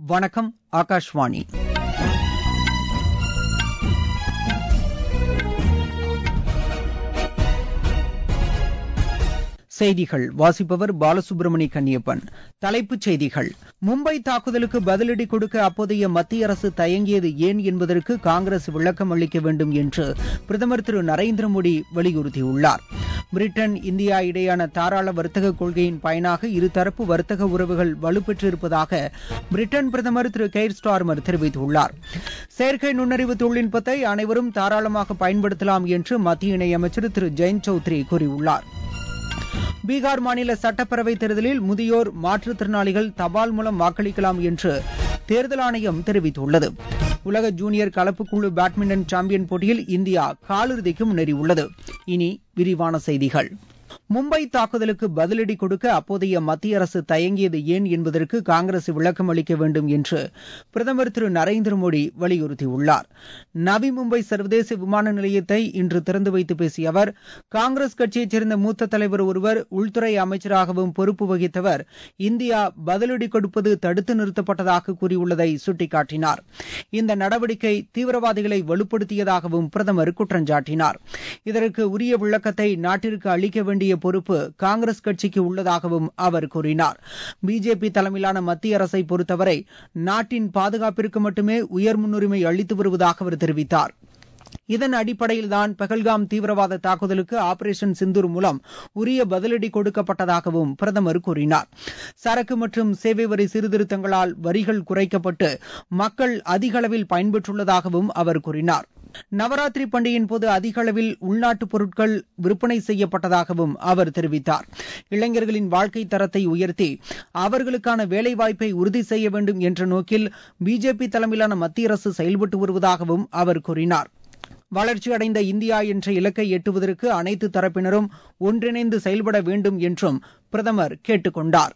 வணக்கம் ஆகாஷ்வாணி செய்திகள் வாசிப்பவர் பாலசுப்ரமணி கன்னியப்பன் தலைப்புச் செய்திகள் மும்பை தாக்குதலுக்கு பதிலடி கொடுக்க அப்போதைய மத்திய அரசு தயங்கியது ஏன் என்பதற்கு காங்கிரஸ் விளக்கம் அளிக்க வேண்டும் என்று பிரதமர் திரு நரேந்திர மோடி வலியுறுத்தியுள்ளார் பிரிட்டன் இந்தியா இடையேயான தாராள வர்த்தக கொள்கையின் பயனாக இருதரப்பு வர்த்தக உறவுகள் வலுப்பெற்றிருப்பதாக பிரிட்டன் பிரதமர் திரு கெய்ர் ஸ்டார்மர் தெரிவித்துள்ளார் செயற்கை நுண்ணறிவு தொழில்நுட்பத்தை அனைவரும் தாராளமாக பயன்படுத்தலாம் என்று மத்திய இணையமைச்சர் திரு ஜெயந்த் சௌத்ரி கூறியுள்ளார் பீகார் மாநில சட்டப்பேரவைத் தேர்தலில் முதியோர் மாற்றுத்திறனாளிகள் தபால் மூலம் வாக்களிக்கலாம் என்று தேர்தல் ஆணையம் தெரிவித்துள்ளது உலக ஜூனியர் கலப்புக்குழு பேட்மிண்டன் சாம்பியன் போட்டியில் இந்தியா காலிறுதிக்கு முன்னேறியுள்ளது இனி விரிவான செய்திகள் மும்பை தாக்குதலுக்கு பதிலடி கொடுக்க அப்போதைய மத்திய அரசு தயங்கியது ஏன் என்பதற்கு காங்கிரஸ் விளக்கம் அளிக்க வேண்டும் என்று பிரதமர் திரு நரேந்திர மோடி வலியுறுத்தியுள்ளார் நவி மும்பை சர்வதேச விமான நிலையத்தை இன்று திறந்து வைத்து பேசிய அவர் காங்கிரஸ் கட்சியைச் சேர்ந்த மூத்த தலைவர் ஒருவர் உள்துறை அமைச்சராகவும் பொறுப்பு வகித்தவர் இந்தியா பதிலடி கொடுப்பது தடுத்து நிறுத்தப்பட்டதாக கூறியுள்ளதை சுட்டிக்காட்டினார் இந்த நடவடிக்கை தீவிரவாதிகளை வலுப்படுத்தியதாகவும் பிரதமர் குற்றஞ்சாட்டினார் இதற்கு உரிய விளக்கத்தை நாட்டிற்கு அளிக்க வேண்டிய பொறுப்பு காங்கிரஸ் கட்சிக்கு உள்ளதாகவும் அவர் கூறினார் பிஜேபி தலைமையிலான மத்திய அரசை பொறுத்தவரை நாட்டின் பாதுகாப்பிற்கு மட்டுமே உயர் முன்னுரிமை அளித்து வருவதாக அவர் தெரிவித்தார் இதன் அடிப்படையில்தான் பகல்காம் தீவிரவாத தாக்குதலுக்கு ஆபரேஷன் சிந்தூர் மூலம் உரிய பதிலடி கொடுக்கப்பட்டதாகவும் பிரதமர் கூறினார் சரக்கு மற்றும் சேவை வரி சீர்திருத்தங்களால் வரிகள் குறைக்கப்பட்டு மக்கள் அதிக அளவில் பயன்பெற்றுள்ளதாகவும் அவர் கூறினார் நவராத்திரி பண்டிகையின் போது அதிக அளவில் உள்நாட்டு பொருட்கள் விற்பனை செய்யப்பட்டதாகவும் அவர் தெரிவித்தார் இளைஞர்களின் வாழ்க்கை தரத்தை உயர்த்தி அவர்களுக்கான வேலைவாய்ப்பை உறுதி செய்ய வேண்டும் என்ற நோக்கில் பிஜேபி தலைமையிலான மத்திய அரசு செயல்பட்டு வருவதாகவும் அவர் கூறினார் வளர்ச்சியடைந்த இந்தியா என்ற இலக்கை எட்டுவதற்கு அனைத்து தரப்பினரும் ஒன்றிணைந்து செயல்பட வேண்டும் என்றும் பிரதமர் கேட்டுக் கொண்டார்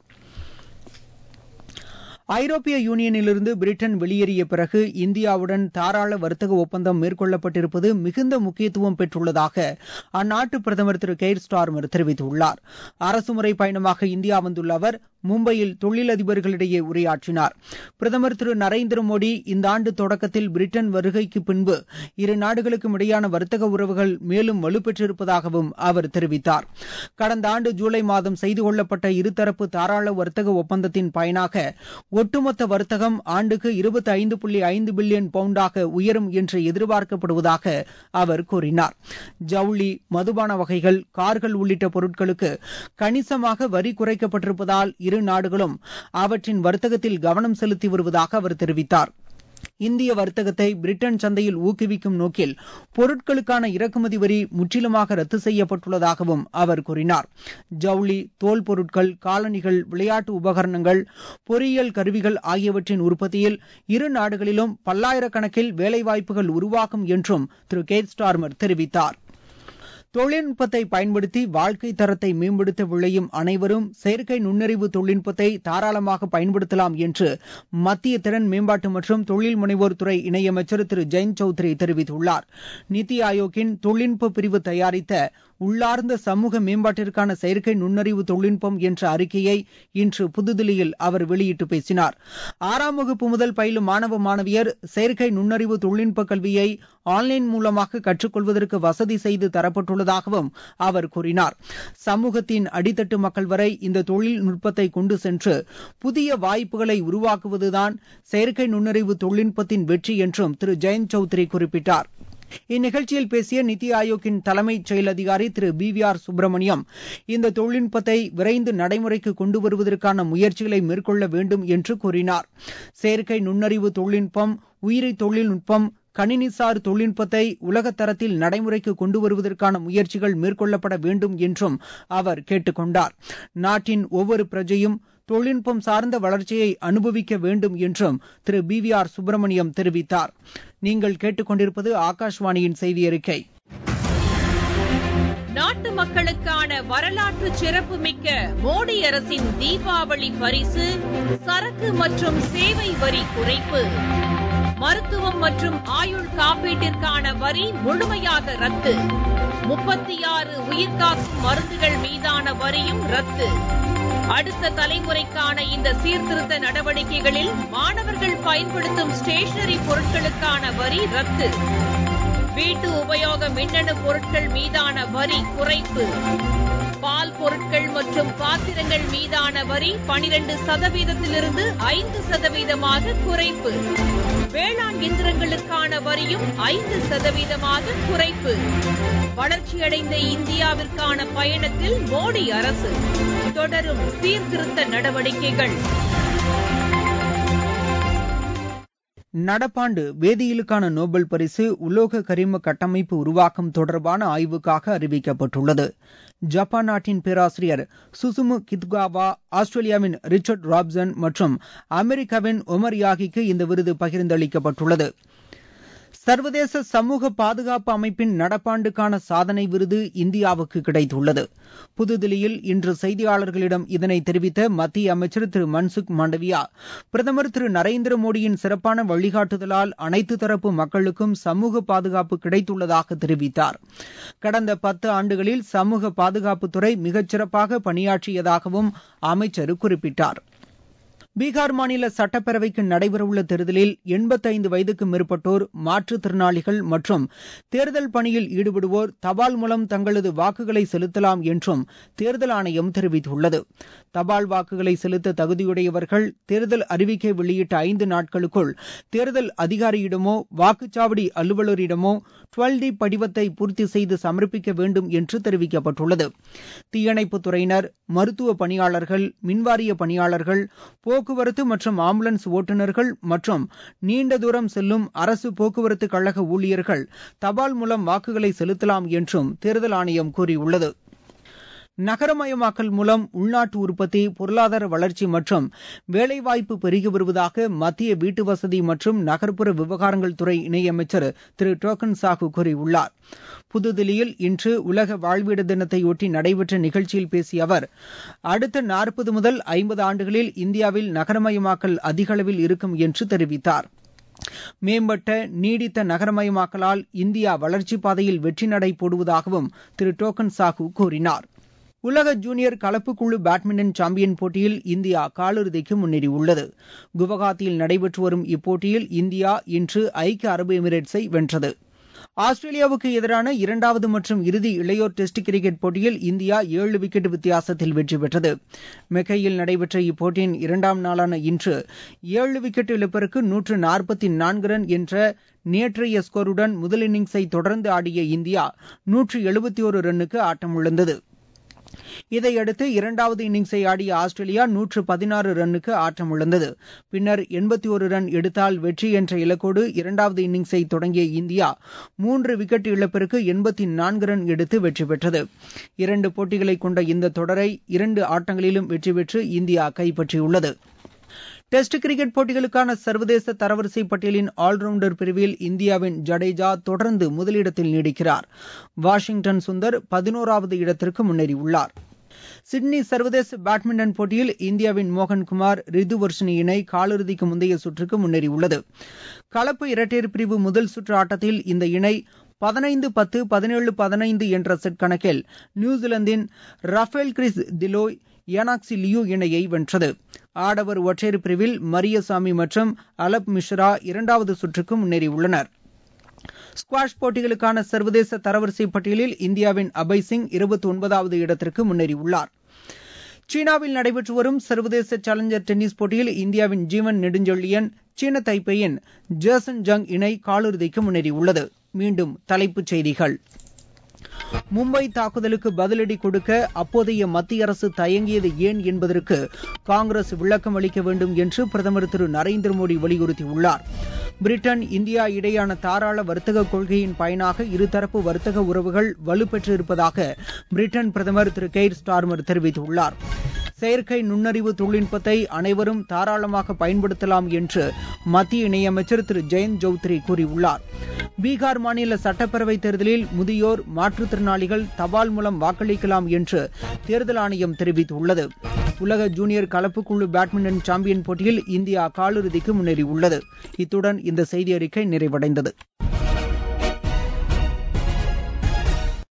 ஐரோப்பிய யூனியனிலிருந்து பிரிட்டன் வெளியேறிய பிறகு இந்தியாவுடன் தாராள வர்த்தக ஒப்பந்தம் மேற்கொள்ளப்பட்டிருப்பது மிகுந்த முக்கியத்துவம் பெற்றுள்ளதாக அந்நாட்டு பிரதமர் திரு கெய்ர் ஸ்டார்மர் தெரிவித்துள்ளார் அரசுமுறை பயணமாக இந்தியா வந்துள்ள அவர் மும்பையில் தொழிலதிபர்களிடையே உரையாற்றினார் பிரதமர் திரு நரேந்திர மோடி இந்த ஆண்டு தொடக்கத்தில் பிரிட்டன் வருகைக்கு பின்பு இரு நாடுகளுக்கும் இடையான வர்த்தக உறவுகள் மேலும் வலுப்பெற்றிருப்பதாகவும் அவர் தெரிவித்தார் கடந்த ஆண்டு ஜூலை மாதம் செய்து கொள்ளப்பட்ட இருதரப்பு தாராள வர்த்தக ஒப்பந்தத்தின் பயனாக ஒட்டுமொத்த வர்த்தகம் ஆண்டுக்கு இருபத்தி ஐந்து புள்ளி ஐந்து பில்லியன் பவுண்டாக உயரும் என்று எதிர்பார்க்கப்படுவதாக அவர் கூறினார் ஜவுளி மதுபான வகைகள் கார்கள் உள்ளிட்ட பொருட்களுக்கு கணிசமாக வரி குறைக்கப்பட்டிருப்பதால் இரு நாடுகளும் அவற்றின் வர்த்தகத்தில் கவனம் செலுத்தி வருவதாக அவர் தெரிவித்தார் இந்திய வர்த்தகத்தை பிரிட்டன் சந்தையில் ஊக்குவிக்கும் நோக்கில் பொருட்களுக்கான இறக்குமதி வரி முற்றிலுமாக ரத்து செய்யப்பட்டுள்ளதாகவும் அவர் கூறினார் ஜவுளி தோல் பொருட்கள் காலணிகள் விளையாட்டு உபகரணங்கள் பொறியியல் கருவிகள் ஆகியவற்றின் உற்பத்தியில் இரு நாடுகளிலும் பல்லாயிரக்கணக்கில் வேலைவாய்ப்புகள் உருவாகும் என்றும் திரு கேட் ஸ்டார்மர் தெரிவித்தார் தொழில்நுட்பத்தை பயன்படுத்தி வாழ்க்கை தரத்தை மேம்படுத்த விளையும் அனைவரும் செயற்கை நுண்ணறிவு தொழில்நுட்பத்தை தாராளமாக பயன்படுத்தலாம் என்று மத்திய திறன் மேம்பாட்டு மற்றும் தொழில் முனைவோர் துறை இணையமைச்சர் திரு ஜெயந்த் சௌத்ரி தெரிவித்துள்ளார் நித்தி ஆயோக்கின் தொழில்நுட்ப பிரிவு தயாரித்த உள்ளார்ந்த சமூக மேம்பாட்டிற்கான செயற்கை நுண்ணறிவு தொழில்நுட்பம் என்ற அறிக்கையை இன்று புதுதில்லியில் அவர் வெளியிட்டு பேசினார் ஆறாம் வகுப்பு முதல் பயிலும் மாணவ மாணவியர் செயற்கை நுண்ணறிவு தொழில்நுட்ப கல்வியை ஆன்லைன் மூலமாக கற்றுக்கொள்வதற்கு வசதி செய்து தரப்பட்டுள்ளதாகவும் அவர் கூறினார் சமூகத்தின் அடித்தட்டு மக்கள் வரை இந்த தொழில்நுட்பத்தை கொண்டு சென்று புதிய வாய்ப்புகளை உருவாக்குவதுதான் செயற்கை நுண்ணறிவு தொழில்நுட்பத்தின் வெற்றி என்றும் திரு ஜெயந்த் சௌத்ரி குறிப்பிட்டார் இந்நிகழ்ச்சியில் பேசிய நித்தி ஆயோக்கின் தலைமைச் செயல் அதிகாரி திரு பி வி ஆர் சுப்பிரமணியம் இந்த தொழில்நுட்பத்தை விரைந்து நடைமுறைக்கு கொண்டு வருவதற்கான முயற்சிகளை மேற்கொள்ள வேண்டும் என்று கூறினார் செயற்கை நுண்ணறிவு தொழில்நுட்பம் உயிரி தொழில்நுட்பம் கணினிசார் தொழில்நுட்பத்தை உலகத் தரத்தில் நடைமுறைக்கு கொண்டு வருவதற்கான முயற்சிகள் மேற்கொள்ளப்பட வேண்டும் என்றும் அவர் கேட்டுக் கொண்டார் நாட்டின் ஒவ்வொரு பிரஜையும் தொழில்நுட்பம் சார்ந்த வளர்ச்சியை அனுபவிக்க வேண்டும் என்றும் திரு பி வி ஆர் சுப்பிரமணியம் தெரிவித்தார் நீங்கள் கேட்டுக்கொண்டிருப்பது ஆகாஷ்வாணியின் செய்தி அறிக்கை நாட்டு மக்களுக்கான வரலாற்று சிறப்புமிக்க மோடி அரசின் தீபாவளி பரிசு சரக்கு மற்றும் சேவை வரி குறைப்பு மருத்துவம் மற்றும் ஆயுள் காப்பீட்டிற்கான வரி முழுமையாக ரத்து முப்பத்தி ஆறு உயிர்காக்கும் மருந்துகள் மீதான வரியும் ரத்து அடுத்த தலைமுறைக்கான இந்த சீர்திருத்த நடவடிக்கைகளில் மாணவர்கள் பயன்படுத்தும் ஸ்டேஷனரி பொருட்களுக்கான வரி ரத்து வீட்டு உபயோக மின்னணு பொருட்கள் மீதான வரி குறைப்பு பால் பொருட்கள் மற்றும் பாத்திரங்கள் மீதான வரி பனிரெண்டு சதவீதத்திலிருந்து ஐந்து சதவீதமாக குறைப்பு வேளாண் இயந்திரங்களுக்கான வரியும் ஐந்து சதவீதமாக குறைப்பு வளர்ச்சியடைந்த இந்தியாவிற்கான பயணத்தில் மோடி அரசு தொடரும் சீர்திருத்த நடவடிக்கைகள் நடப்பாண்டு வேதியியலுக்கான நோபல் பரிசு உலோக கரிம கட்டமைப்பு உருவாக்கம் தொடர்பான ஆய்வுக்காக அறிவிக்கப்பட்டுள்ளது ஜப்பான் நாட்டின் பேராசிரியர் சுசுமு கித்காவா ஆஸ்திரேலியாவின் ரிச்சர்ட் ராப்சன் மற்றும் அமெரிக்காவின் ஒமர் யாகிக்கு இந்த விருது பகிர்ந்தளிக்கப்பட்டுள்ளது சர்வதேச சமூக பாதுகாப்பு அமைப்பின் நடப்பாண்டுக்கான சாதனை விருது இந்தியாவுக்கு கிடைத்துள்ளது புதுதில்லியில் இன்று செய்தியாளர்களிடம் இதனை தெரிவித்த மத்திய அமைச்சர் திரு மன்சுக் மாண்டவியா பிரதமர் திரு நரேந்திர மோடியின் சிறப்பான வழிகாட்டுதலால் அனைத்து தரப்பு மக்களுக்கும் சமூக பாதுகாப்பு கிடைத்துள்ளதாக தெரிவித்தார் கடந்த பத்து ஆண்டுகளில் சமூக பாதுகாப்புத்துறை மிகச்சிறப்பாக பணியாற்றியதாகவும் அமைச்சர் குறிப்பிட்டார் பீகார் மாநில சட்டப்பேரவைக்கு நடைபெறவுள்ள தேர்தலில் எண்பத்தைந்து வயதுக்கு மேற்பட்டோர் மாற்றுத்திறனாளிகள் மற்றும் தேர்தல் பணியில் ஈடுபடுவோர் தபால் மூலம் தங்களது வாக்குகளை செலுத்தலாம் என்றும் தேர்தல் ஆணையம் தெரிவித்துள்ளது தபால் வாக்குகளை செலுத்த தகுதியுடையவர்கள் தேர்தல் அறிவிக்கை வெளியிட்ட ஐந்து நாட்களுக்குள் தேர்தல் அதிகாரியிடமோ வாக்குச்சாவடி அலுவலரிடமோ டுவெல் டி படிவத்தை பூர்த்தி செய்து சமர்ப்பிக்க வேண்டும் என்று தெரிவிக்கப்பட்டுள்ளது தீயணைப்புத் துறையினர் மருத்துவ பணியாளர்கள் மின்வாரிய பணியாளர்கள் போக்குவரத்து மற்றும் ஆம்புலன்ஸ் ஓட்டுநர்கள் மற்றும் நீண்ட தூரம் செல்லும் அரசு போக்குவரத்து கழக ஊழியர்கள் தபால் மூலம் வாக்குகளை செலுத்தலாம் என்றும் தேர்தல் ஆணையம் கூறியுள்ளது நகரமயமாக்கல் மூலம் உள்நாட்டு உற்பத்தி பொருளாதார வளர்ச்சி மற்றும் வேலைவாய்ப்பு பெருகி வருவதாக மத்திய வீட்டு வசதி மற்றும் நகர்ப்புற விவகாரங்கள் துறை இணையமைச்சர் திரு டோக்கன் சாஹூ கூறியுள்ளார் புதுதில்லியில் இன்று உலக வாழ்வீடு தினத்தையொட்டி நடைபெற்ற நிகழ்ச்சியில் பேசிய அவர் அடுத்த நாற்பது முதல் ஐம்பது ஆண்டுகளில் இந்தியாவில் நகரமயமாக்கல் அதிக அளவில் இருக்கும் என்று தெரிவித்தார் மேம்பட்ட நீடித்த நகரமயமாக்கலால் இந்தியா வளர்ச்சிப் பாதையில் வெற்றி நடை போடுவதாகவும் திரு டோக்கன் சாஹூ கூறினார் உலக ஜூனியர் கலப்புக்குழு பேட்மிண்டன் சாம்பியன் போட்டியில் இந்தியா காலிறுதிக்கு முன்னேறியுள்ளது குவஹாத்தியில் நடைபெற்று வரும் இப்போட்டியில் இந்தியா இன்று ஐக்கிய அரபு எமிரேட்ஸை வென்றது ஆஸ்திரேலியாவுக்கு எதிரான இரண்டாவது மற்றும் இறுதி இளையோர் டெஸ்ட் கிரிக்கெட் போட்டியில் இந்தியா ஏழு விக்கெட் வித்தியாசத்தில் வெற்றி பெற்றது மெக்கையில் நடைபெற்ற இப்போட்டியின் இரண்டாம் நாளான இன்று ஏழு விக்கெட் இழப்பிற்கு நூற்று நாற்பத்தி நான்கு ரன் என்ற நேற்றைய ஸ்கோருடன் முதல் இன்னிங்ஸை தொடர்ந்து ஆடிய இந்தியா நூற்று எழுபத்தி ஒரு ரன்னுக்கு ஆட்டமிழந்தது இதையடுத்து இரண்டாவது இன்னிங்ஸை ஆடிய ஆஸ்திரேலியா நூற்று பதினாறு ரன்னுக்கு ஆட்டமிழந்தது பின்னர் எண்பத்தி ஒரு ரன் எடுத்தால் வெற்றி என்ற இலக்கோடு இரண்டாவது இன்னிங்ஸை தொடங்கிய இந்தியா மூன்று விக்கெட் இழப்பிற்கு எண்பத்தி நான்கு ரன் எடுத்து வெற்றி பெற்றது இரண்டு போட்டிகளை கொண்ட இந்த தொடரை இரண்டு ஆட்டங்களிலும் வெற்றி பெற்று இந்தியா கைப்பற்றியுள்ளது டெஸ்ட் கிரிக்கெட் போட்டிகளுக்கான சர்வதேச தரவரிசை பட்டியலின் ஆல்ரவுண்டர் பிரிவில் இந்தியாவின் ஜடேஜா தொடர்ந்து முதலிடத்தில் நீடிக்கிறார் வாஷிங்டன் சுந்தர் பதினோராவது இடத்திற்கு முன்னேறியுள்ளார் சிட்னி சர்வதேச பேட்மிண்டன் போட்டியில் இந்தியாவின் மோகன்குமார் ரிதுவர்ஷினி இணை காலிறுதிக்கு முந்தைய சுற்றுக்கு முன்னேறியுள்ளது கலப்பு இரட்டையர் பிரிவு முதல் சுற்று ஆட்டத்தில் இந்த இணை பதினைந்து பத்து பதினேழு பதினைந்து என்ற செட் கணக்கில் நியூசிலாந்தின் ரஃபேல் கிறிஸ் திலோய் எனாக்சி லியூ இணையை வென்றது ஆடவர் ஒற்றையர் பிரிவில் மரியசாமி மற்றும் அலப் மிஸ்ரா இரண்டாவது சுற்றுக்கு முன்னேறியுள்ளனர் ஸ்குவாஷ் போட்டிகளுக்கான சர்வதேச தரவரிசை பட்டியலில் இந்தியாவின் அபய் சிங் இருபத்தி ஒன்பதாவது இடத்திற்கு முன்னேறியுள்ளார் சீனாவில் நடைபெற்று வரும் சர்வதேச சேலஞ்சர் டென்னிஸ் போட்டியில் இந்தியாவின் ஜீவன் நெடுஞ்செழியன் சீன தைப்பேயின் ஜேசன் ஜங் இணை காலிறுதிக்கு முன்னேறியுள்ளது மீண்டும் தலைப்புச் செய்திகள் மும்பை தாக்குதலுக்கு பதிலடி கொடுக்க அப்போதைய மத்திய அரசு தயங்கியது ஏன் என்பதற்கு காங்கிரஸ் விளக்கம் அளிக்க வேண்டும் என்று பிரதமர் திரு நரேந்திர மோடி வலியுறுத்தியுள்ளார் பிரிட்டன் இந்தியா இடையான தாராள வர்த்தக கொள்கையின் பயனாக இருதரப்பு வர்த்தக உறவுகள் வலுப்பெற்றிருப்பதாக பிரிட்டன் பிரதமர் திரு கெய்ர் ஸ்டார்மர் தெரிவித்துள்ளார் செயற்கை நுண்ணறிவு தொழில்நுட்பத்தை அனைவரும் தாராளமாக பயன்படுத்தலாம் என்று மத்திய இணையமைச்சர் திரு ஜெயந்த் சௌத்ரி கூறியுள்ளார் பீகார் மாநில சட்டப்பேரவை தேர்தலில் முதியோர் மாற்றுத்திறனாளிகள் தபால் மூலம் வாக்களிக்கலாம் என்று தேர்தல் ஆணையம் தெரிவித்துள்ளது உலக ஜூனியர் கலப்புக்குழு பேட்மிண்டன் சாம்பியன் போட்டியில் இந்தியா காலிறுதிக்கு முன்னேறியுள்ளது இத்துடன் இந்த செய்தி அறிக்கை நிறைவடைந்தது